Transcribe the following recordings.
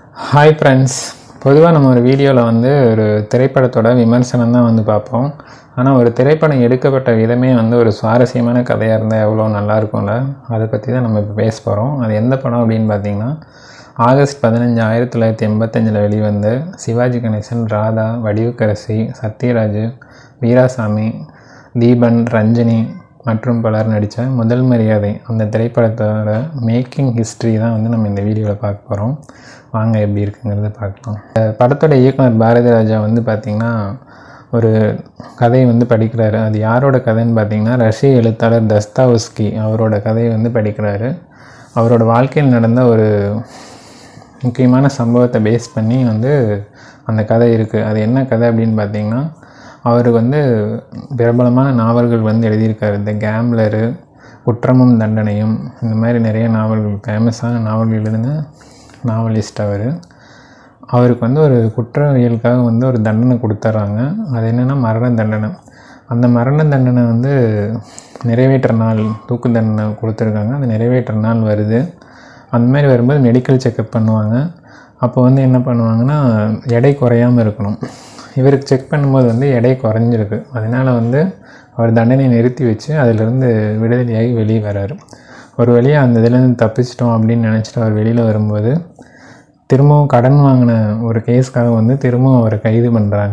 hi friends பொதுவாக நம்ம ஒரு வீடியோவில் வந்து ஒரு திரைப்படத்தோட விமர்சனம் தான் வந்து பார்ப்போம் ஆனால் ஒரு திரைப்படம் எடுக்கப்பட்ட விதமே வந்து ஒரு சுவாரஸ்யமான கதையாக இருந்தால் எவ்வளோ நல்லா இருக்கும்ல அதை பற்றி தான் நம்ம இப்போ பேச போகிறோம் அது எந்த படம் அப்படின்னு பார்த்தீங்கன்னா ஆகஸ்ட் பதினஞ்சு ஆயிரத்தி தொள்ளாயிரத்தி எண்பத்தஞ்சில் வெளிவந்து சிவாஜி கணேசன் ராதா வடிவுக்கரசி சத்யராஜ் வீராசாமி தீபன் ரஞ்சினி மற்றும் பலர் நடித்த முதல் மரியாதை அந்த திரைப்படத்தோட மேக்கிங் ஹிஸ்ட்ரி தான் வந்து நம்ம இந்த வீடியோவில் பார்க்க போகிறோம் வாங்க எப்படி இருக்குங்கிறத பார்க்கலாம் இந்த படத்தோட இயக்குனர் பாரதி ராஜா வந்து பார்த்திங்கன்னா ஒரு கதையை வந்து படிக்கிறாரு அது யாரோட கதைன்னு பார்த்தீங்கன்னா ரஷ்ய எழுத்தாளர் தஸ்தாவுஸ்கி அவரோட கதையை வந்து படிக்கிறாரு அவரோட வாழ்க்கையில் நடந்த ஒரு முக்கியமான சம்பவத்தை பேஸ் பண்ணி வந்து அந்த கதை இருக்குது அது என்ன கதை அப்படின்னு பார்த்தீங்கன்னா அவருக்கு வந்து பிரபலமான நாவல்கள் வந்து எழுதியிருக்காரு இந்த கேம்லரு குற்றமும் தண்டனையும் இந்த மாதிரி நிறைய நாவல்கள் ஃபேமஸான நாவல்கள் எழுதின நாவலிஸ்ட் அவர் அவருக்கு வந்து ஒரு குற்றவியலுக்காக வந்து ஒரு தண்டனை கொடுத்துட்றாங்க அது என்னென்னா மரண தண்டனை அந்த மரண தண்டனை வந்து நிறைவேற்ற நாள் தூக்கு தண்டனை கொடுத்துருக்காங்க அந்த நிறைவேற்ற நாள் வருது அந்த மாதிரி வரும்போது மெடிக்கல் செக்கப் பண்ணுவாங்க அப்போ வந்து என்ன பண்ணுவாங்கன்னா எடை குறையாமல் இருக்கணும் இவருக்கு செக் பண்ணும்போது வந்து எடை குறைஞ்சிருக்கு அதனால் வந்து அவர் தண்டனை நிறுத்தி வச்சு அதிலிருந்து விடுதலையாகி வெளியே வராரு ஒரு வழியாக அந்த இதுலேருந்து தப்பிச்சிட்டோம் அப்படின்னு நினச்சிட்டு அவர் வெளியில் வரும்போது திரும்பவும் கடன் வாங்கின ஒரு கேஸ்க்காக வந்து திரும்பவும் அவரை கைது பண்ணுறாங்க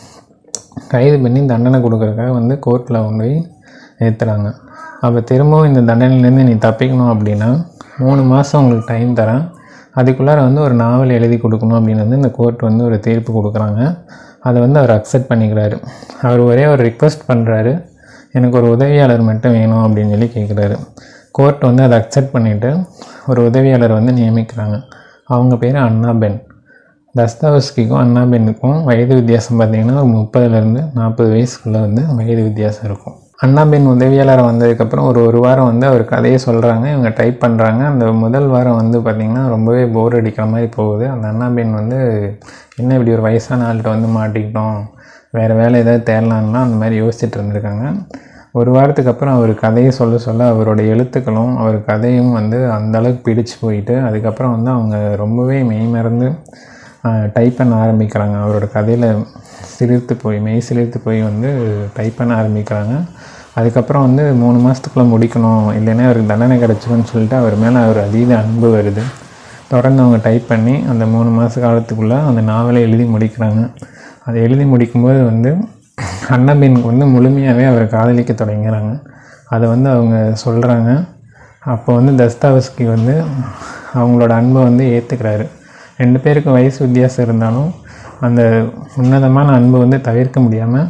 கைது பண்ணி தண்டனை கொடுக்குறதுக்காக வந்து கோர்ட்டில் கொண்டு போய் ஏற்றுறாங்க அப்போ திரும்பவும் இந்த தண்டனையிலேருந்து நீ தப்பிக்கணும் அப்படின்னா மூணு மாதம் உங்களுக்கு டைம் தரேன் அதுக்குள்ளார வந்து ஒரு நாவல் எழுதி கொடுக்கணும் அப்படின்னு வந்து இந்த கோர்ட் வந்து ஒரு தீர்ப்பு கொடுக்குறாங்க அதை வந்து அவர் அக்செப்ட் பண்ணிக்கிறாரு அவர் ஒரே ஒரு ரிக்வெஸ்ட் பண்ணுறாரு எனக்கு ஒரு உதவியாளர் மட்டும் வேணும் அப்படின்னு சொல்லி கேட்குறாரு கோர்ட் வந்து அதை அக்செப்ட் பண்ணிவிட்டு ஒரு உதவியாளர் வந்து நியமிக்கிறாங்க அவங்க பேர் அண்ணாபென் தஸ்தாவஸ்கிக்கும் அண்ணாபெனுக்கும் வயது வித்தியாசம் பார்த்திங்கன்னா ஒரு முப்பதுலேருந்து நாற்பது வயசுக்குள்ளே வந்து வயது வித்தியாசம் இருக்கும் அண்ணாபென் உதவியாளர் வந்ததுக்கப்புறம் ஒரு ஒரு வாரம் வந்து அவர் கதையை சொல்கிறாங்க இவங்க டைப் பண்ணுறாங்க அந்த முதல் வாரம் வந்து பார்த்திங்கன்னா ரொம்பவே போர் அடிக்கிற மாதிரி போகுது அந்த அண்ணாபென் வந்து என்ன இப்படி ஒரு வயசான ஆள்கிட்ட வந்து மாட்டிக்கிட்டோம் வேறு வேலை ஏதாவது தேடலான்னா அந்த மாதிரி யோசிச்சுட்டு இருந்திருக்காங்க ஒரு வாரத்துக்கு அப்புறம் அவர் கதையை சொல்ல சொல்ல அவரோட எழுத்துக்களும் அவர் கதையும் வந்து அந்த அளவுக்கு பிடிச்சு போயிட்டு அதுக்கப்புறம் வந்து அவங்க ரொம்பவே மெய்மறந்து டைப் பண்ண ஆரம்பிக்கிறாங்க அவரோட கதையில் சிலிர்த்து போய் மெய் சிலிர்த்து போய் வந்து டைப் பண்ண ஆரம்பிக்கிறாங்க அதுக்கப்புறம் வந்து மூணு மாதத்துக்குள்ளே முடிக்கணும் இல்லைன்னா அவருக்கு தண்டனை கிடச்சிரும்னு சொல்லிட்டு அவர் மேலே அவர் அதீத அன்பு வருது தொடர்ந்து அவங்க டைப் பண்ணி அந்த மூணு மாத காலத்துக்குள்ளே அந்த நாவலை எழுதி முடிக்கிறாங்க அதை எழுதி முடிக்கும்போது வந்து அன்னபெனுக்கு வந்து முழுமையாகவே அவரை காதலிக்க தொடங்கிறாங்க அதை வந்து அவங்க சொல்கிறாங்க அப்போ வந்து தஸ்தாவஸ்கி வந்து அவங்களோட அன்பை வந்து ஏற்றுக்கிறாரு ரெண்டு பேருக்கு வயசு வித்தியாசம் இருந்தாலும் அந்த உன்னதமான அன்பை வந்து தவிர்க்க முடியாமல்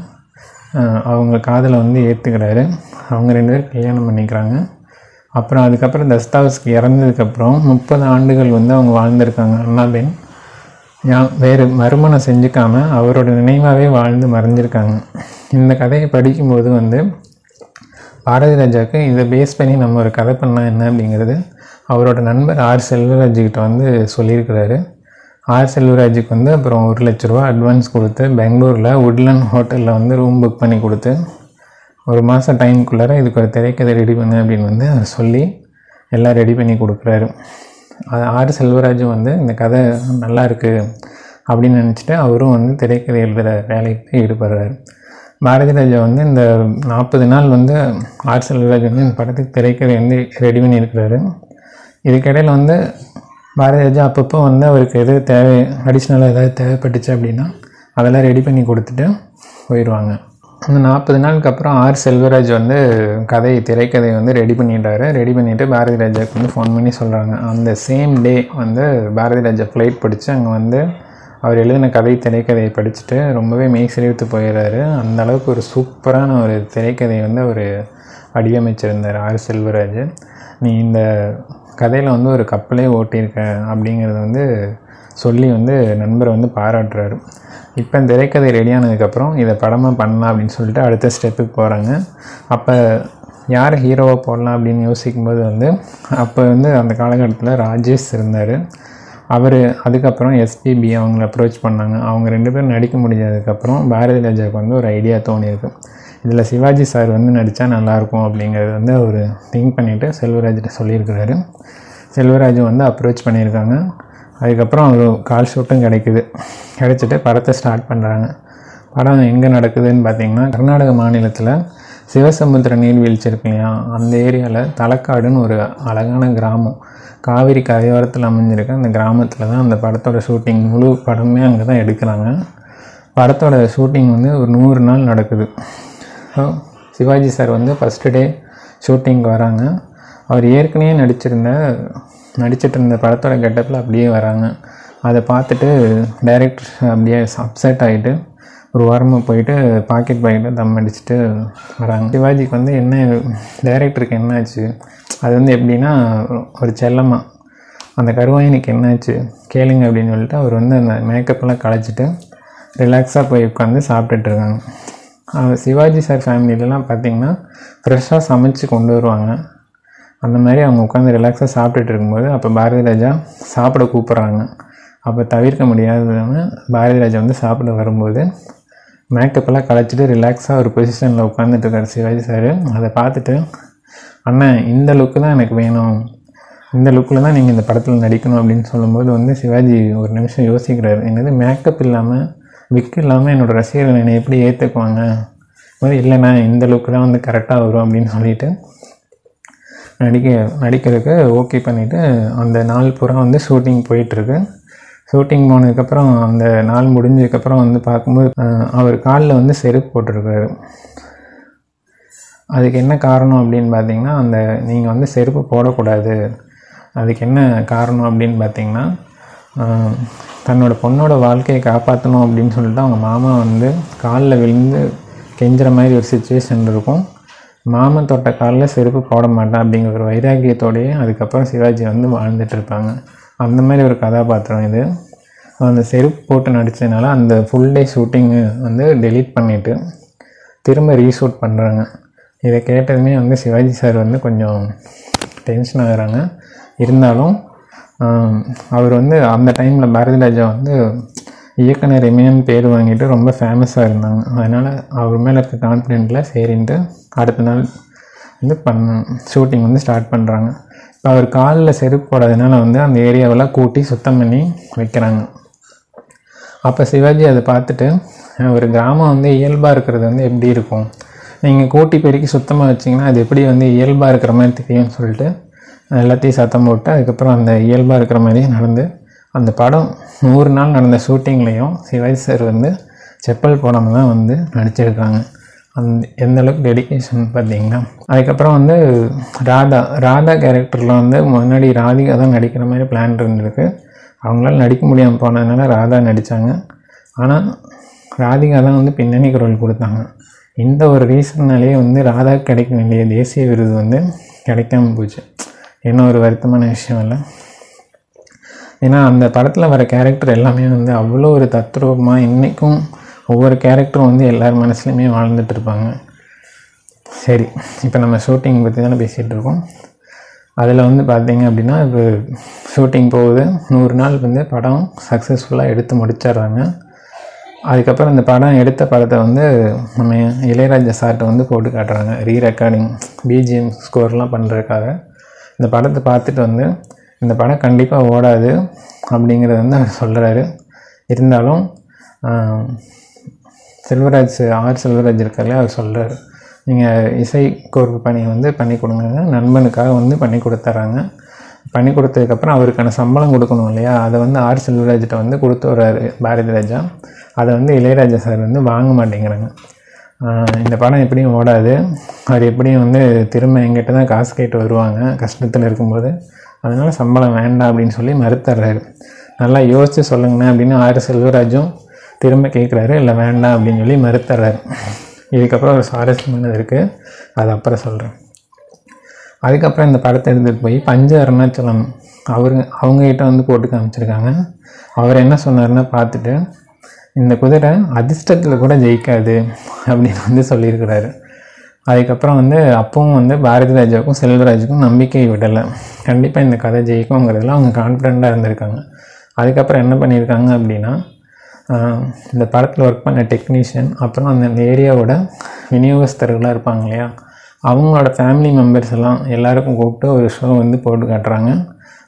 அவங்க காதலை வந்து ஏற்றுக்கிறாரு அவங்க ரெண்டு பேரும் கல்யாணம் பண்ணிக்கிறாங்க அப்புறம் அதுக்கப்புறம் தஸ்தாவஸ்கி இறந்ததுக்கப்புறம் முப்பது ஆண்டுகள் வந்து அவங்க வாழ்ந்திருக்காங்க அண்ணாபென் யா வேறு மறுமணம் செஞ்சுக்காமல் அவரோட நினைவாகவே வாழ்ந்து மறைஞ்சிருக்காங்க இந்த கதையை படிக்கும்போது வந்து பாரதி ராஜாவுக்கு இதை பேஸ் பண்ணி நம்ம ஒரு கதை பண்ணால் என்ன அப்படிங்கிறது அவரோட நண்பர் ஆர் செல்வராஜுக்கிட்ட வந்து சொல்லியிருக்கிறாரு ஆர் செல்வராஜுக்கு வந்து அப்புறம் ஒரு லட்ச ரூபா அட்வான்ஸ் கொடுத்து பெங்களூரில் உட்லன் ஹோட்டலில் வந்து ரூம் புக் பண்ணி கொடுத்து ஒரு மாதம் டைமுக்குள்ளார இதுக்கு ஒரு திரைக்கதை ரெடி பண்ணு அப்படின்னு வந்து அவர் சொல்லி எல்லாம் ரெடி பண்ணி கொடுக்குறாரு அது ஆர் செல்வராஜும் வந்து இந்த கதை நல்லா இருக்குது அப்படின்னு நினச்சிட்டு அவரும் வந்து திரைக்கதை எழுதுகிற வேலைக்கு ஈடுபடுறாரு பாரதி ராஜா வந்து இந்த நாற்பது நாள் வந்து ஆர் செல்வராஜ் வந்து இந்த படத்துக்கு திரைக்கதை வந்து ரெடி பண்ணியிருக்கிறாரு இதுக்கிடையில் வந்து பாரதி ராஜா அப்பப்போ வந்து அவருக்கு எது தேவை அடிஷ்னலாக ஏதாவது தேவைப்பட்டுச்சு அப்படின்னா அதெல்லாம் ரெடி பண்ணி கொடுத்துட்டு போயிடுவாங்க அந்த நாற்பது நாளுக்கு அப்புறம் ஆர் செல்வராஜ் வந்து கதை திரைக்கதையை வந்து ரெடி பண்ணிட்டாரு ரெடி பண்ணிவிட்டு பாரதி ராஜாவுக்கு வந்து ஃபோன் பண்ணி சொல்கிறாங்க அந்த சேம் டே வந்து பாரதி ராஜா ஃப்ளைட் படித்து அங்கே வந்து அவர் எழுதின கதை திரைக்கதையை படிச்சுட்டு ரொம்பவே மெய் சிலிர்த்து போயிடுறாரு அந்த அளவுக்கு ஒரு சூப்பரான ஒரு திரைக்கதையை வந்து அவர் வடிவமைச்சிருந்தார் ஆர் செல்வராஜ் நீ இந்த கதையில் வந்து ஒரு கப்பலே ஓட்டியிருக்க அப்படிங்கிறத வந்து சொல்லி வந்து நண்பரை வந்து பாராட்டுறாரு இப்போ திரைக்கதை ரெடியானதுக்கப்புறம் இதை படமாக பண்ணலாம் அப்படின்னு சொல்லிட்டு அடுத்த ஸ்டெப்புக்கு போகிறாங்க அப்போ யார் ஹீரோவாக போடலாம் அப்படின்னு யோசிக்கும்போது வந்து அப்போ வந்து அந்த காலகட்டத்தில் ராஜேஷ் இருந்தார் அவர் அதுக்கப்புறம் எஸ்பிபி அவங்கள அப்ரோச் பண்ணாங்க அவங்க ரெண்டு பேரும் நடிக்க முடிஞ்சதுக்கப்புறம் பாரதி ராஜாவுக்கு வந்து ஒரு ஐடியா தோணியிருக்கு இதில் சிவாஜி சார் வந்து நடித்தா நல்லாயிருக்கும் அப்படிங்கிறது வந்து அவர் திங்க் பண்ணிவிட்டு செல்வராஜ்கிட்ட சொல்லியிருக்கிறாரு செல்வராஜ் வந்து அப்ரோச் பண்ணியிருக்காங்க அதுக்கப்புறம் ஒரு கால் ஷூட்டும் கிடைக்குது கிடைச்சிட்டு படத்தை ஸ்டார்ட் பண்ணுறாங்க படம் எங்கே நடக்குதுன்னு பார்த்தீங்கன்னா கர்நாடக மாநிலத்தில் சிவசமுத்திர நீர்வீழ்ச்சி இருக்கு இல்லையா அந்த ஏரியாவில் தலக்காடுன்னு ஒரு அழகான கிராமம் காவிரி கரையோரத்தில் அமைஞ்சிருக்க அந்த கிராமத்தில் தான் அந்த படத்தோட ஷூட்டிங் முழு படமே அங்கே தான் எடுக்கிறாங்க படத்தோட ஷூட்டிங் வந்து ஒரு நூறு நாள் நடக்குது ஸோ சிவாஜி சார் வந்து ஃபஸ்ட்டு டே ஷூட்டிங்க்கு வராங்க அவர் ஏற்கனவே நடிச்சிருந்த நடிச்சிட்டு இருந்த படத்தோட கெட்டப்பில் அப்படியே வராங்க அதை பார்த்துட்டு டைரக்டர் அப்படியே அப்செட் ஆகிட்டு ஒரு வாரமாக போயிட்டு பாக்கெட் பாக்கெட்டை தம் அடிச்சுட்டு வராங்க சிவாஜிக்கு வந்து என்ன டைரக்டருக்கு என்னாச்சு அது வந்து எப்படின்னா ஒரு செல்லமாக அந்த கருவாயனுக்கு என்னாச்சு கேளுங்க அப்படின்னு சொல்லிட்டு அவர் வந்து அந்த மேக்கப்லாம் களைச்சிட்டு ரிலாக்ஸாக போய் உட்காந்து சாப்பிட்டுட்டு இருக்காங்க அவர் சிவாஜி சார் ஃபேமிலிலலாம் பார்த்தீங்கன்னா ஃப்ரெஷ்ஷாக சமைச்சு கொண்டு வருவாங்க அந்த மாதிரி அவங்க உட்காந்து ரிலாக்ஸாக சாப்பிட்டுட்டு இருக்கும்போது அப்போ பாரதி ராஜா சாப்பிட கூப்பிட்றாங்க அப்போ தவிர்க்க முடியாததுன்னு பாரதி ராஜா வந்து சாப்பிட வரும்போது மேக்கப்பெல்லாம் களைச்சிட்டு ரிலாக்ஸாக ஒரு பொசிஷனில் உட்காந்துட்டு இருக்காரு சிவாஜி சார் அதை பார்த்துட்டு அண்ணன் இந்த லுக்கு தான் எனக்கு வேணும் இந்த லுக்கில் தான் நீங்கள் இந்த படத்தில் நடிக்கணும் அப்படின்னு சொல்லும்போது வந்து சிவாஜி ஒரு நிமிஷம் யோசிக்கிறாரு என்னது மேக்கப் இல்லாமல் விக் இல்லாமல் என்னோடய ரசிகர்கள் என்னை எப்படி ஏற்றுக்குவாங்க மாதிரி இல்லைண்ணா இந்த லுக்கு தான் வந்து கரெக்டாக வரும் அப்படின்னு சொல்லிட்டு நடிக்க நடிக்கிறதுக்கு ஓகே பண்ணிவிட்டு அந்த நாள் பூரா வந்து ஷூட்டிங் போயிட்டுருக்கு ஷூட்டிங் போனதுக்கப்புறம் அந்த நாள் முடிஞ்சதுக்கப்புறம் வந்து பார்க்கும்போது அஹ், அவர் காலில் வந்து செருப்பு போட்டிருக்காரு அதுக்கு என்ன காரணம் அப்படின்னு பார்த்தீங்கன்னா அந்த நீங்கள் வந்து செருப்பு போடக்கூடாது அதுக்கு என்ன காரணம் அப்படின்னு பார்த்தீங்கன்னா ஆஹ், தன்னோட பொண்ணோட வாழ்க்கையை காப்பாற்றணும் அப்படின்னு சொல்லிட்டு அவங்க மாமா வந்து காலில் விழுந்து கெஞ்சுற மாதிரி ஒரு சுச்சுவேஷன் இருக்கும் மாமன் தொட்ட காலில் செருப்பு போட மாட்டேன் அப்படிங்கிற ஒரு வைராக்கியத்தோடயே அதுக்கப்புறம் சிவாஜி வந்து வாழ்ந்துட்டு இருப்பாங்க அந்த மாதிரி ஒரு கதாபாத்திரம் இது அந்த செருப்பு போட்டு நடித்ததுனால அந்த ஃபுல் டே ஷூட்டிங்கு வந்து டெலீட் பண்ணிவிட்டு திரும்ப ரீஷூட் பண்ணுறாங்க இதை கேட்டதுமே வந்து சிவாஜி சார் வந்து கொஞ்சம் டென்ஷன் ஆகுறாங்க இருந்தாலும் ஆம், அவர் வந்து அந்த டைமில் பாரதி ராஜா வந்து இயக்குனர் இமயன் பேர் வாங்கிட்டு ரொம்ப ஃபேமஸாக இருந்தாங்க அதனால் அவர் மேலே இருக்க கான்ஃபிடென்ட்டில் சரின்ட்டு அடுத்த நாள் வந்து பண்ண ஷூட்டிங் வந்து ஸ்டார்ட் பண்ணுறாங்க இப்போ அவர் காலில் செருப்பு போடாதனால வந்து அந்த ஏரியாவெல்லாம் கூட்டி சுத்தம் பண்ணி வைக்கிறாங்க அப்போ சிவாஜி அதை பார்த்துட்டு அஹ், ஒரு கிராமம் வந்து இயல்பாக இருக்கிறது வந்து எப்படி இருக்கும் நீங்கள் கூட்டி பெருக்கி சுத்தமாக வச்சிங்கன்னா அது எப்படி வந்து இயல்பாக இருக்கிற மாதிரி தெரியும்னு சொல்லிட்டு எல்லாத்தையும் சத்தம் போட்டு அதுக்கப்புறம் அந்த இயல்பாக இருக்கிற மாதிரியே நடந்து அந்த படம் நூறு நாள் நடந்த ஷூட்டிங்லேயும் சிவாஜி சார் வந்து செப்பல் போடாமல் தான் வந்து நடிச்சிருக்காங்க அந்த எந்த அளவுக்கு டெடிகேஷன் பார்த்தீங்கன்னா அதுக்கப்புறம் வந்து ராதா ராதா கேரக்டரில் வந்து முன்னாடி ராதிகா தான் நடிக்கிற மாதிரி பிளான் இருந்திருக்கு அவங்களால நடிக்க முடியாமல் போனதுனால ராதா நடித்தாங்க ஆனால் ராதிகா தான் வந்து பின்னணி குரல் கொடுத்தாங்க இந்த ஒரு ரீசன்னாலேயே வந்து ராதா கிடைக்க வேண்டிய தேசிய விருது வந்து கிடைக்காம போச்சு என்ன ஒரு வருத்தமான விஷயம் இல்லை ஏன்னா அந்த படத்தில் வர கேரக்டர் எல்லாமே வந்து அவ்வளோ ஒரு தத்ரூபமாக இன்றைக்கும் ஒவ்வொரு கேரக்டரும் வந்து எல்லார் மனசுலையுமே வாழ்ந்துட்டு இருப்பாங்க சரி இப்போ நம்ம ஷூட்டிங் பற்றி தானே பேசிகிட்டு இருக்கோம் அதில் வந்து பார்த்தீங்க அப்படின்னா இப்போ ஷூட்டிங் போகுது நூறு நாள் வந்து படம் சக்ஸஸ்ஃபுல்லாக எடுத்து முடிச்சிடுறாங்க அதுக்கப்புறம் இந்த படம் எடுத்த படத்தை வந்து நம்ம இளையராஜா சார்ட்ட வந்து போட்டு காட்டுறாங்க ரீ ரெக்கார்டிங் பிஜிஎம் ஸ்கோர்லாம் பண்ணுறதுக்காக இந்த படத்தை பார்த்துட்டு வந்து இந்த படம் கண்டிப்பாக ஓடாது அப்படிங்கிறத வந்து அவர் சொல்கிறாரு இருந்தாலும் ஆஹ், செல்வராஜ் ஆர் செல்வராஜ் இருக்கார்ல அவர் சொல்கிறாரு நீங்கள் இசை கோர்ப்பு பணியை வந்து பண்ணி கொடுங்க நண்பனுக்காக வந்து பண்ணி கொடுத்துட்றாங்க பண்ணி கொடுத்ததுக்கப்புறம் அவருக்கான சம்பளம் கொடுக்கணும் இல்லையா அதை வந்து ஆர் செல்வராஜ்கிட்ட வந்து கொடுத்து வர்றாரு பாரதி ராஜா அதை வந்து இளையராஜா சார் வந்து வாங்க மாட்டேங்கிறாங்க ஆஹ் இந்த படம் எப்படியும் ஓடாது அவர் எப்படியும் வந்து திரும்ப எங்கிட்ட தான் காசு கேட்டு வருவாங்க கஷ்டத்தில் இருக்கும்போது அதனால் சம்பளம் வேண்டாம் அப்படின்னு சொல்லி மறுத்துறாரு நல்லா யோசித்து சொல்லுங்கண்ணே அப்படின்னு ஆர் செல்வராஜும் திரும்ப கேட்குறாரு இல்லை வேண்டாம் அப்படின்னு சொல்லி மறுத்துறாரு இதுக்கப்புறம் ஒரு சுவாரஸ்யமானது இருக்குது அது அப்புறம் சொல்கிறேன் அதுக்கப்புறம் இந்த படத்தை எடுத்துகிட்டு போய் பஞ்ச அருணாச்சலம் அவருங்க அவங்ககிட்ட வந்து போட்டு காமிச்சிருக்காங்க அவர் என்ன சொன்னாருன்னா பார்த்துட்டு இந்த குதிரை அதிர்ஷ்டத்தில் கூட ஜெயிக்காது அப்படின்னு வந்து சொல்லியிருக்கிறாரு அதுக்கப்புறம் வந்து அப்பவும் வந்து பாரதி ராஜாவுக்கும் செல்வராஜுக்கும் நம்பிக்கை விடலை கண்டிப்பாக இந்த கதை ஜெயிக்குங்கிறதுல அவங்க கான்ஃபிடெண்ட்டாக இருந்திருக்காங்க அதுக்கப்புறம் என்ன பண்ணியிருக்காங்க அப்படின்னா ஆஹ், இந்த படத்தில் ஒர்க் பண்ண டெக்னீஷியன் அப்புறம் அந்த ஏரியாவோட விநியோகஸ்தர்களாக இருப்பாங்க இல்லையா அவங்களோட ஃபேமிலி மெம்பர்ஸ் எல்லாம் எல்லாருக்கும் கூப்பிட்டு ஒரு ஷோ வந்து போட்டு காட்டுறாங்க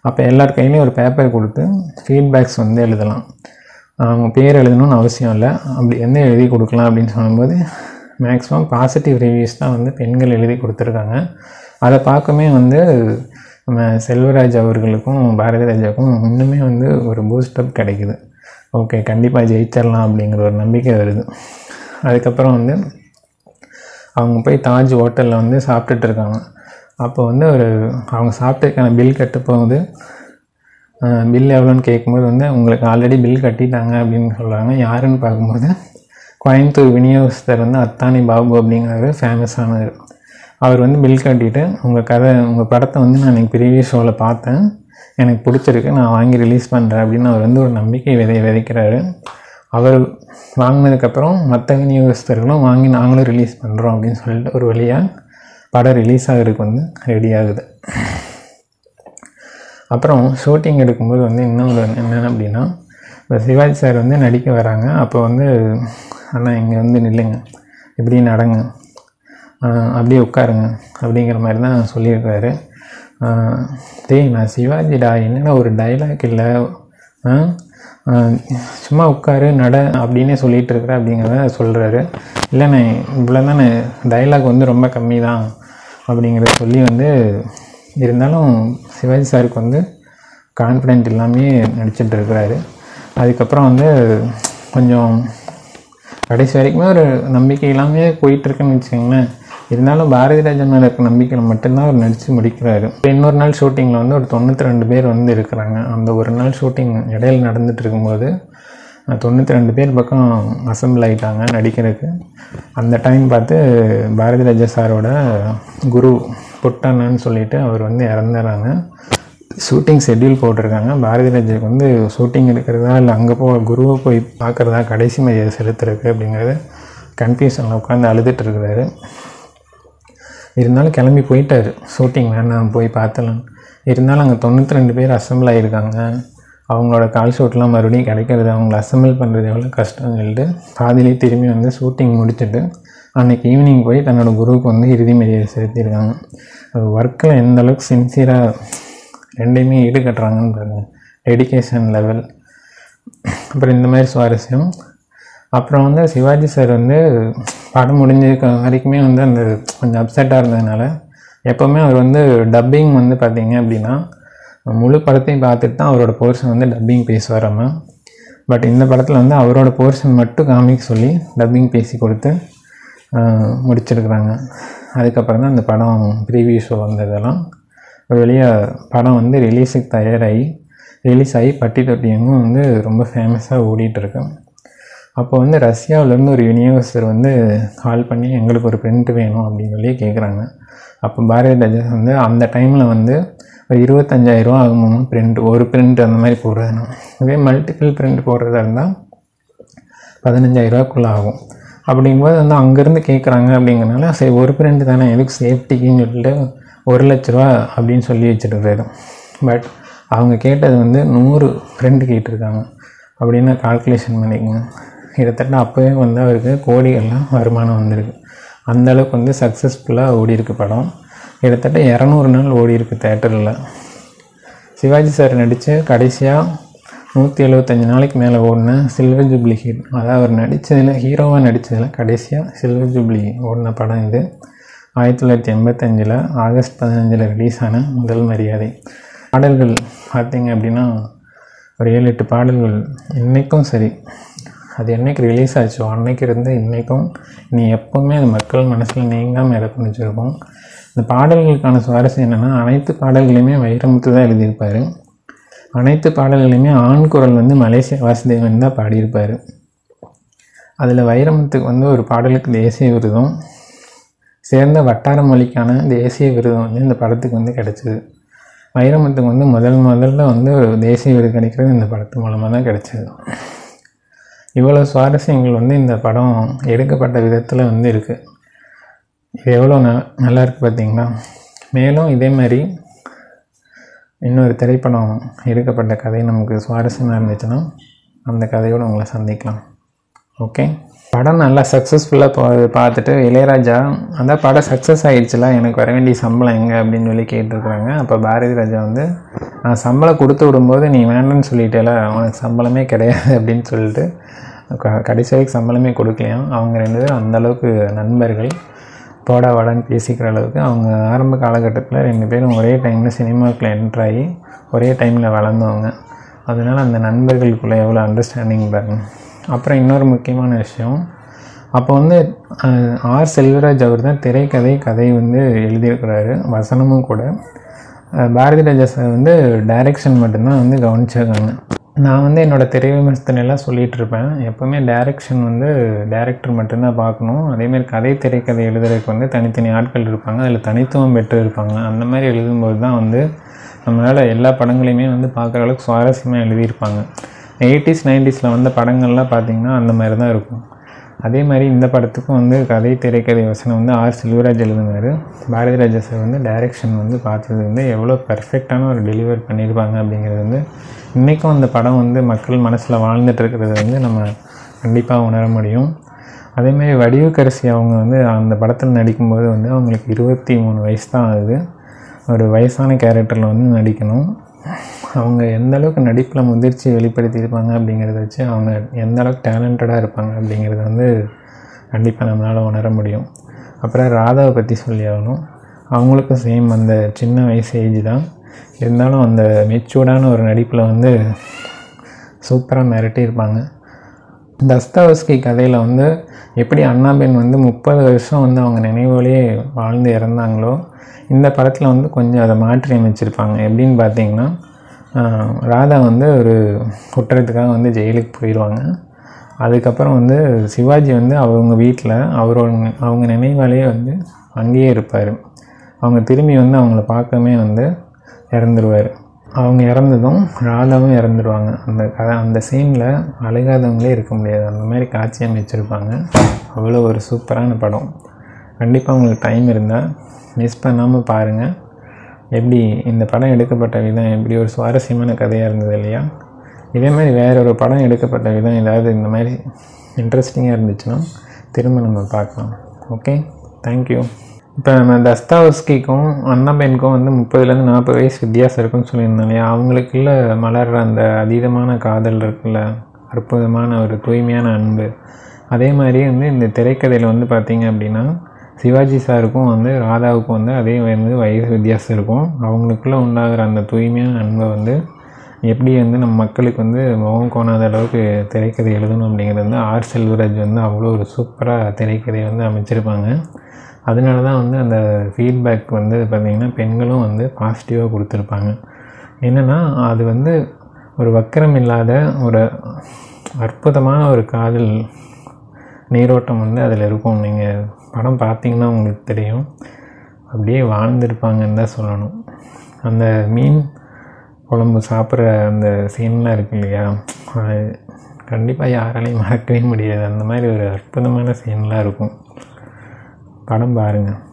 அப்போ எல்லார் கையிலையும் ஒரு பேப்பர் கொடுத்து ஃபீட்பேக்ஸ் வந்து எழுதலாம் அவங்க பேர் எழுதணும்னு அவசியம் இல்லை அப்படி எந்த எழுதி கொடுக்கலாம் அப்படின்னு சொல்லும்போது மேக்ஸிமம் பாசிட்டிவ் ரிவ்யூஸ் தான் வந்து பெண்கள் எழுதி கொடுத்துருக்காங்க அதை பார்க்கவே வந்து நம்ம செல்வராஜ் அவர்களுக்கும் பாரதி ராஜாவுக்கும் இன்னுமே வந்து ஒரு பூஸ்டப் கிடைக்குது ஓகே கண்டிப்பாக ஜெயிச்சிடலாம் அப்படிங்கிற ஒரு நம்பிக்கை வருது அதுக்கப்புறம் வந்து அவங்க போய் தாஜ் ஹோட்டலில் வந்து சாப்பிட்டுட்டு இருக்காங்க அப்போ வந்து ஒரு அவங்க சாப்பிட்டதுக்கான பில் கட்ட போகுது பில் எவ்வளோன்னு கேட்கும்போது வந்து உங்களுக்கு ஆல்ரெடி பில் கட்டிட்டாங்க அப்படின்னு சொல்கிறாங்க யாருன்னு பார்க்கும்போது கோயம்புத்தூர் விநியோகஸ்தர் வந்து அத்தானி பாபு அப்படிங்கிறவர் ஃபேமஸானவர் அவர் வந்து பில் கட்டிட்டு உங்கள் கதை உங்கள் படத்தை வந்து நான் எனக்கு ப்ரீவியஸ் ஷோவில் பார்த்தேன் எனக்கு பிடிச்சிருக்கு நான் வாங்கி ரிலீஸ் பண்ணுறேன் அப்படின்னு அவர் வந்து ஒரு நம்பிக்கை விதை விதைக்கிறாரு அவர் வாங்கினதுக்கப்புறம் மற்ற விநியோகஸ்தர்களும் வாங்கி நாங்களும் ரிலீஸ் பண்ணுறோம் அப்படின்னு சொல்லிட்டு ஒரு வழியாக படம் ரிலீஸ் ஆகிறதுக்கு வந்து ரெடி ஆகுது அப்புறம் ஷூட்டிங் எடுக்கும்போது வந்து இன்னொரு என்னென்ன அப்படின்னா இப்போ சிவாஜி சார் வந்து நடிக்க வராங்க அப்போ வந்து அண்ணா இங்கே வந்து நில்லுங்க இப்படி நடங்க ஆஹ் அப்படியே உட்காருங்க அப்படிங்கிற மாதிரி தான் சொல்லியிருக்காரு ஆஹ் டேய் நான் சிவாஜிடா என்னடா ஒரு டைலாக் இல்லை ஆஹ் ஆஹ் சும்மா உட்காரு நட அப்படின்னே சொல்லிட்டு இருக்கிற அப்படிங்கிறத சொல்கிறாரு இல்லைண்ணே இவ்வளோ தானே டைலாக் வந்து ரொம்ப கம்மி தான் அப்படிங்கிறத சொல்லி வந்து இருந்தாலும் சிவாஜி சாருக்கு வந்து கான்ஃபிடென்ட் இல்லாமே நடிச்சிட்டு இருக்கிறாரு அதுக்கப்புறம் வந்து கொஞ்சம் கடைசி வரைக்குமே ஒரு நம்பிக்கை இல்லாமல் போயிட்டுருக்குன்னு வச்சுக்கோங்களேன் இருந்தாலும் பாரதி ராஜன் மேலே இருக்க நம்பிக்கையில் மட்டும்தான் அவர் நடித்து முடிக்கிறாரு இப்போ இன்னொரு நாள் ஷூட்டிங்கில் வந்து ஒரு தொண்ணூற்றி ரெண்டு பேர் வந்து இருக்கிறாங்க அந்த ஒரு நாள் ஷூட்டிங் இடையில நடந்துட்டு இருக்கும்போது தொண்ணூற்றி ரெண்டு பேர் பக்கம் அசம்பிள் ஆகிட்டாங்க நடிக்கிறதுக்கு அந்த டைம் பார்த்து பாரதி ராஜா சாரோட குரு புட்டண்ணன்னு சொல்லிட்டு அவர் வந்து இறந்துடுறாங்க ஷூட்டிங் ஷெட்யூல் போட்டிருக்காங்க பாரதி ராஜாவுக்கு வந்து ஷூட்டிங் எடுக்கிறதா இல்லை அங்கே போ குருவை போய் பார்க்குறதா கடைசி மரியாதை செலுத்துறதுக்கு அப்படிங்கிறது கன்ஃபியூஷனில் உட்காந்து அழுதுட்டு இருக்கிறாரு இருந்தாலும் கிளம்பி போயிட்டாரு ஷூட்டிங் வேணாம் போய் பார்த்தலாம் இருந்தாலும் அங்கே தொண்ணூற்றி ரெண்டு பேர் அசம்பிள் ஆகியிருக்காங்க அவங்களோட கால் ஷூட்லாம் மறுபடியும் கிடைக்கிறது அவங்கள அசம்பிள் பண்ணுறது எவ்வளோ கஷ்டம்னு சொல்லிட்டு பாதியிலே திரும்பி வந்து ஷூட்டிங் முடிச்சுட்டு அன்றைக்கி ஈவினிங் போய் தன்னோட குருவுக்கு வந்து இறுதி மரியாதை செலுத்தியிருக்காங்க ஒர்க்கில் எந்த அளவுக்கு சின்சியராக ரெண்டையுமே ஈடுகட்டுறாங்கன்னு பாருங்க டெடிகேஷன் லெவல் அப்புறம் இந்த மாதிரி சுவாரஸ்யம் அப்புறம் வந்து சிவாஜி சார் வந்து படம் முடிஞ்ச வரைக்குமே வந்து அந்த கொஞ்சம் அப்செட்டாக இருந்ததுனால எப்போவுமே அவர் வந்து டப்பிங் வந்து பார்த்தீங்க அப்படின்னா முழு படத்தையும் பார்த்துட்டு தான் அவரோட போர்ஷன் வந்து டப்பிங் பேசுவாராம பட் இந்த படத்தில் வந்து அவரோட போர்ஷன் மட்டும் காமிக்க சொல்லி டப்பிங் பேசி கொடுத்து ஆஹ், முடிச்சிருக்கிறாங்க அதுக்கப்புறம் தான் இந்த படம் ப்ரீவியூ ஷோ வந்ததெல்லாம் ஒரு வழியாக படம் வந்து ரிலீஸுக்கு தயாராகி ரிலீஸ் ஆகி பட்டி தொட்டி எங்கும் வந்து ரொம்ப ஃபேமஸாக ஓடிட்டுருக்கு அப்போ வந்து ரஷ்யாவிலேருந்து ஒரு யூனிவர்சர் வந்து கால் பண்ணி எங்களுக்கு ஒரு பிரிண்ட் வேணும் அப்படின்னு சொல்லி கேட்குறாங்க அப்போ பாரதி ராஜா வந்து அந்த டைமில் வந்து ஒரு இருபத்தஞ்சாயிரரூவா ஆகுமா பிரிண்ட் ஒரு பிரிண்ட் அந்த மாதிரி போடுறதுனா இதே மல்டிபிள் பிரிண்ட் போடுறதா இருந்தால் பதினஞ்சாயிரரூவாக்குள்ளே ஆகும் அப்படிங்கும்போது வந்து அங்கேருந்து கேட்குறாங்க அப்படிங்கிறனால சரி ஒரு பிரிண்ட் தானே எதுக்கு சேஃப்டிக்குன்னு சொல்லிட்டு ஒரு லட்ச ரூபா அப்படின்னு சொல்லி வச்சுருக்காரு பட் அவங்க கேட்டது வந்து நூறு பிரிண்ட் கேட்டிருக்காங்க அப்படின்னு கால்குலேஷன் பண்ணிக்கோங்க கிட்டத்தட்ட அப்போவே வந்து அவருக்கு கோடிகள்லாம் வருமானம் வந்திருக்கு அந்த அளவுக்கு வந்து சக்ஸஸ்ஃபுல்லாக ஓடி இருக்கு படம் கிட்டத்தட்ட இரநூறு நாள் ஓடி இருக்கு தேட்டரில் சிவாஜி சார் நடித்து கடைசியாக நூற்றி எழுபத்தஞ்சு நாளைக்கு மேலே ஓடின சில்வர் ஜூப்ளி ஹீட் அதாவது அவர் நடித்ததில் ஹீரோவாக நடித்ததில் கடைசியாக சில்வர் ஜூப்ளி ஓடின படம் இது ஆயிரத்தி தொள்ளாயிரத்தி எண்பத்தஞ்சில் ஆகஸ்ட் பதினஞ்சில் ரிலீஸ் ஆன முதல் மரியாதை பாடல்கள் பார்த்தீங்க அப்படின்னா ஒரு ஏழு எட்டு பாடல்கள் இன்றைக்கும் சரி அது என்னைக்கு ரிலீஸ் ஆச்சோ அன்னைக்கு இருந்து இன்றைக்கும் நீ எப்போவுமே அது மக்கள் மனசில் நீங்காமல் இடம் வச்சுருக்கோம் இந்த பாடல்களுக்கான சுவாரஸ்யம் என்னென்னா அனைத்து பாடல்களையுமே வைரமுத்து தான் எழுதியிருப்பார் அனைத்து பாடல்களையுமே ஆண் குரல் வந்து மலேசியா வாசுதேவன் தான் பாடியிருப்பார் அதில் வைரமுத்துக்கு வந்து ஒரு பாடலுக்கு தேசிய விருதும் சேர்ந்த வட்டார மொழிக்கான தேசிய விருதும் வந்து இந்த படத்துக்கு வந்து கிடச்சிது வைரமுத்துக்கு வந்து முதல் முதல்ல வந்து ஒரு தேசிய விருது கிடைக்கிறது இந்த படத்து மூலமாக தான் கிடைச்சது இவ்வளோ சுவாரஸ்யங்கள் வந்து இந்த படம் எடுக்கப்பட்ட விதத்தில் வந்து இருக்குது இது எவ்வளோ ந நல்லா இருக்குது பார்த்தீங்களா மேலும் இதே மாதிரி இன்னொரு திரைப்படம் எடுக்கப்பட்ட கதை நமக்கு சுவாரஸ்யமாக இருந்துச்சுன்னா அந்த கதையோடு உங்களை சந்திக்கலாம் ஓகே படம் நல்லா சக்ஸஸ்ஃபுல்லாக போ பார்த்துட்டு இளையராஜா அந்த படம் சக்ஸஸ் ஆகிடுச்சுல எனக்கு வர வேண்டிய சம்பளம் எங்கே அப்படின்னு சொல்லி கேட்டிருக்கிறாங்க அப்போ பாரதி ராஜா வந்து நான் சம்பளம் கொடுத்து விடும்போது நீ வேண்டாம்னு சொல்லிட்டேல உனக்கு சம்பளமே கிடையாது அப்படின்னு சொல்லிட்டு க- கடைசி வரைக்கும் சம்பளமே கொடுக்கலையாம் அவங்க ரெண்டு பேரும் அந்தளவுக்கு நண்பர்கள் போடா வாடான்னு பேசிக்கிற அளவுக்கு அவங்க ஆரம்ப காலகட்டத்தில் ரெண்டு பேரும் ஒரே டைமில் சினிமாவுக்குள்ள என்ட்ரு ஆகி ஒரே டைமில் வளர்ந்தவங்க அதனால் அந்த நண்பர்களுக்குள்ளே எவ்வளோ அண்டர்ஸ்டாண்டிங் பாருங்க அப்புறம் இன்னொரு முக்கியமான விஷயம் அப்போ வந்து அஹ், ஆர் செல்வராஜ் அவர் தான் திரைக்கதை கதை வந்து எழுதியிருக்கிறாரு வசனமும் கூட அஹ், பாரதி ராஜா சார் வந்து டைரக்ஷன் மட்டும்தான் வந்து கவனிச்சிருக்காங்க நான் வந்து என்னோடய திரை விமர்சனத்துல எல்லாம் சொல்லிகிட்டு இருப்பேன் எப்போவுமே டைரக்ஷன் வந்து டைரக்டர் மட்டும்தான் பார்க்கணும் அதேமாதிரி கதை திரைக்கதை எழுதுறதுக்கு வந்து தனித்தனி ஆட்கள் இருப்பாங்க அதில் தனித்துவம் பெற்று இருப்பாங்க அந்த மாதிரி எழுதும்போது தான் வந்து நம்மளால் எல்லா படங்களையுமே வந்து பார்க்குற அளவுக்கு சுவாரஸ்யமாக எழுதியிருப்பாங்க எயிட்டிஸ் நைன்டிஸில் வந்த படங்கள்லாம் பார்த்திங்கன்னா அந்த மாதிரி தான் இருக்கும் அதே மாதிரி இந்த படத்துக்கும் வந்து கதை திரைக்கதை வசனம் வந்து ஆர் செல்வராஜ் எழுதினார் பாரதி ராஜா சார் வந்து டைரெக்ஷன் வந்து பார்த்தது வந்து எவ்வளோ பர்ஃபெக்டான ஒரு டெலிவர் பண்ணியிருப்பாங்க அப்படிங்கிறது வந்து இன்றைக்கும் அந்த படம் வந்து மக்கள் மனசில் வாழ்ந்துட்டு இருக்கிறது வந்து நம்ம கண்டிப்பாக உணர முடியும் அதேமாதிரி வடிவுக்கரசி அவங்க வந்து அந்த படத்தில் நடிக்கும்போது வந்து அவங்களுக்கு இருபத்தி மூணு வயசு தான் ஆகுது ஒரு வயசான கேரக்டரில் வந்து நடிக்கணும் அவங்க எந்த அளவுக்கு நடிப்பில் முதிர்ச்சி வெளிப்படுத்தியிருப்பாங்க அப்படிங்கிறத வச்சு அவங்க எந்த அளவுக்கு டேலண்டடாக இருப்பாங்க அப்படிங்கிறத வந்து கண்டிப்பாக நம்மளால் உணர முடியும் அப்புறம் ராதாவை பற்றி சொல்லி ஆகணும் அவங்களுக்கும் சேம் அந்த சின்ன வயசு ஏஜ் தான் இருந்தாலும் அந்த மெச்சூர்டான ஒரு நடிப்பில் வந்து சூப்பராக மிரட்டியிருப்பாங்க தஸ்தாவஸ்கி கதையில் வந்து எப்படி அண்ணாபென் வந்து முப்பது வருஷம் வந்து அவங்க நினைவுகளே வாழ்ந்து இறந்தாங்களோ இந்த படத்தில் வந்து கொஞ்சம் அதை மாற்றி அமைச்சிருப்பாங்க எப்படின்னு பார்த்தீங்கன்னா ஆஹ், ராதா வந்து ஒரு குற்றத்துக்காக வந்து ஜெயிலுக்கு போயிடுவாங்க அதுக்கப்புறம் வந்து சிவாஜி வந்து அவங்க வீட்டில் அவரோட அவங்க நினைவாலேயே வந்து அங்கேயே இருப்பார் அவங்க திரும்பி வந்து அவங்கள பார்க்கவே வந்து இறந்துருவார் அவங்க இறந்ததும் ராதாவும் இறந்துருவாங்க அந்த கதை அந்த சீனில் அழுகாதவங்களே இருக்க முடியாது அந்த மாதிரி காட்சி அமைச்சிருப்பாங்க அவ்வளோ ஒரு சூப்பரான படம் கண்டிப்பாக உங்களுக்கு டைம் இருந்தால் மிஸ் பண்ணாமல் பாருங்கள் எப்படி இந்த படம் எடுக்கப்பட்ட விதம் எப்படி ஒரு சுவாரஸ்யமான கதையாக இருந்தது இல்லையா இதே மாதிரி வேற ஒரு படம் எடுக்கப்பட்ட விதம் ஏதாவது இந்த மாதிரி இன்ட்ரெஸ்டிங்காக இருந்துச்சுன்னா திரும்ப நம்ம பார்க்கலாம் ஓகே தேங்க்யூ இப்போ நம்ம தஸ்தாவஸ்கிக்கும் அண்ணாபெனுக்கும் வந்து முப்பதுலேருந்து நாற்பது வயசு வித்தியாசம் இருக்குன்னு சொல்லியிருந்தோம் இல்லையா அவங்களுக்குள்ள மலர்ற அந்த அதீதமான காதல் இருக்குல்ல அற்புதமான ஒரு தூய்மையான அன்பு அதே மாதிரி வந்து இந்த திரைக்கதையில் வந்து பார்த்தீங்க அப்படின்னா சிவாஜி சாருக்கும் வந்து ராதாவுக்கும் வந்து அதே வந்து வயசு வித்தியாசம் இருக்கும் அவங்களுக்குள்ளே உண்டாகிற அந்த தூய்மையான அன்பை வந்து எப்படி வந்து நம்ம மக்களுக்கு வந்து முகம் கோணாத அளவுக்கு திரைக்கதை எழுதணும் அப்படிங்கிறது வந்து ஆர் செல்வராஜ் வந்து அவ்வளோ ஒரு சூப்பராக திரைக்கதையை வந்து அமைச்சிருப்பாங்க அதனால தான் வந்து அந்த ஃபீட்பேக் வந்து பார்த்திங்கன்னா பெண்களும் வந்து பாசிட்டிவாக கொடுத்துருப்பாங்க என்னென்னா அது வந்து ஒரு வக்கரம் இல்லாத ஒரு அற்புதமான ஒரு காதல் நீரோட்டம் வந்து அதில் இருக்கும் நீங்கள் படம் பார்த்தீங்கன்னா உங்களுக்கு தெரியும் அப்படியே வாழ்ந்திருப்பாங்கன்னு தான் சொல்லணும் அந்த மீன் குழம்பு சாப்பிட்ற அந்த சீன்லாம் இருக்கு இல்லையா அது கண்டிப்பாக யாராலையும் மறக்கவே முடியாது அந்த மாதிரி ஒரு அற்புதமான சீன்லாம் இருக்கும் படம் பாருங்கள்